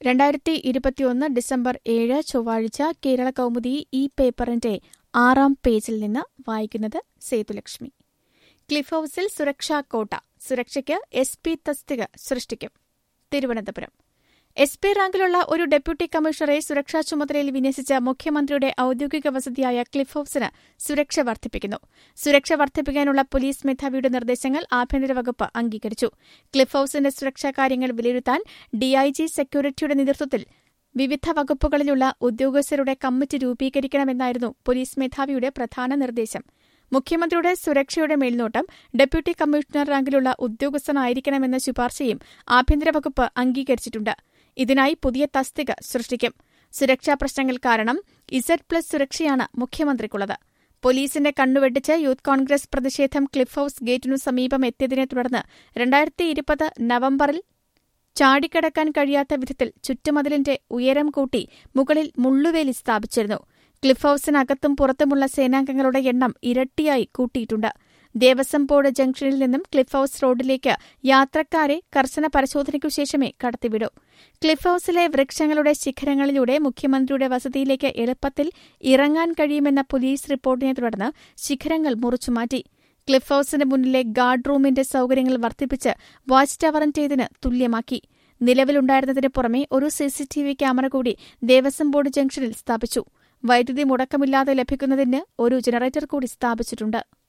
രണ്ടായിരത്തി ഇരുപത്തിയൊന്ന് ഡിസംബർ ഏഴ് ചൊവ്വാഴ്ച കേരള കൗമുദി ഈ പേപ്പറിന്റെ ആറാം പേജിൽ നിന്ന് വായിക്കുന്നത് സേതുലക്ഷ്മി ക്ലിഫ് ഹൌസിൽ സുരക്ഷാ കോട്ട സുരക്ഷയ്ക്ക് എസ് പി തസ്തിക സൃഷ്ടിക്കും തിരുവനന്തപുരം എസ് പി റാങ്കിലുള്ള ഒരു ഡെപ്യൂട്ടി കമ്മീഷണറെ സുരക്ഷാ ചുമതലയിൽ വിന്യസിച്ച മുഖ്യമന്ത്രിയുടെ ഔദ്യോഗിക വസതിയായ ക്ലിഫ് ഹൌസിന് സുരക്ഷ വർദ്ധിപ്പിക്കുന്നു സുരക്ഷ വർദ്ധിപ്പിക്കാനുള്ള പോലീസ് മേധാവിയുടെ നിർദ്ദേശങ്ങൾ ആഭ്യന്തര വകുപ്പ് അംഗീകരിച്ചു ക്ലിഫ് ഹൌസിന്റെ സുരക്ഷാ കാര്യങ്ങൾ വിലയിരുത്താൻ ഡിഐജി സെക്യൂരിറ്റിയുടെ നേതൃത്വത്തിൽ വിവിധ വകുപ്പുകളിലുള്ള ഉദ്യോഗസ്ഥരുടെ കമ്മിറ്റി രൂപീകരിക്കണമെന്നായിരുന്നു പോലീസ് മേധാവിയുടെ പ്രധാന നിർദ്ദേശം മുഖ്യമന്ത്രിയുടെ സുരക്ഷയുടെ മേൽനോട്ടം ഡെപ്യൂട്ടി കമ്മീഷണർ റാങ്കിലുള്ള ഉദ്യോഗസ്ഥനായിരിക്കണമെന്ന ശുപാർശയും ആഭ്യന്തര വകുപ്പ് അംഗീകരിച്ചിട്ടുണ്ട് ഇതിനായി പുതിയ തസ്തിക സൃഷ്ടിക്കും സുരക്ഷാ പ്രശ്നങ്ങൾ കാരണം ഇസഡ് പ്ലസ് സുരക്ഷയാണ് മുഖ്യമന്ത്രിക്കുള്ളത് പോലീസിന്റെ കണ്ണുവെട്ടിച്ച് യൂത്ത് കോൺഗ്രസ് പ്രതിഷേധം ക്ലിഫ് ഹൌസ് ഗേറ്റിനു സമീപം എത്തിയതിനെ തുടർന്ന് രണ്ടായിരത്തി ഇരുപത് നവംബറിൽ ചാടിക്കടക്കാൻ കഴിയാത്ത വിധത്തിൽ ചുറ്റുമതിലിന്റെ ഉയരം കൂട്ടി മുകളിൽ മുള്ളുവേലി സ്ഥാപിച്ചിരുന്നു ക്ലിഫ് ഹൌസിനകത്തും പുറത്തുമുള്ള സേനാംഗങ്ങളുടെ എണ്ണം ഇരട്ടിയായി കൂട്ടിയിട്ടുണ്ട് ദേവസ്വം ബോർഡ് ജംഗ്ഷനിൽ നിന്നും ക്ലിഫ് ഹൌസ് റോഡിലേക്ക് യാത്രക്കാരെ കർശന പരിശോധനയ്ക്കു ശേഷമേ കടത്തിവിടൂ ക്ലിഫ് ഹൌസിലെ വൃക്ഷങ്ങളുടെ ശിഖരങ്ങളിലൂടെ മുഖ്യമന്ത്രിയുടെ വസതിയിലേക്ക് എളുപ്പത്തിൽ ഇറങ്ങാൻ കഴിയുമെന്ന പോലീസ് റിപ്പോർട്ടിനെ തുടർന്ന് ശിഖരങ്ങൾ മുറിച്ചുമാറ്റി ക്ലിഫ് ഹൌസിന് മുന്നിലെ ഗാർഡ് റൂമിന്റെ സൌകര്യങ്ങൾ വർദ്ധിപ്പിച്ച് വാച്ച് ടവറിന്റേതിന് തുല്യമാക്കി നിലവിലുണ്ടായിരുന്നതിന് പുറമെ ഒരു സിസിടിവി ക്യാമറ കൂടി ദേവസ്വം ബോർഡ് ജംഗ്ഷനിൽ സ്ഥാപിച്ചു വൈദ്യുതി മുടക്കമില്ലാതെ ലഭിക്കുന്നതിന് ഒരു ജനറേറ്റർ കൂടി സ്ഥാപിച്ചിട്ടുണ്ട്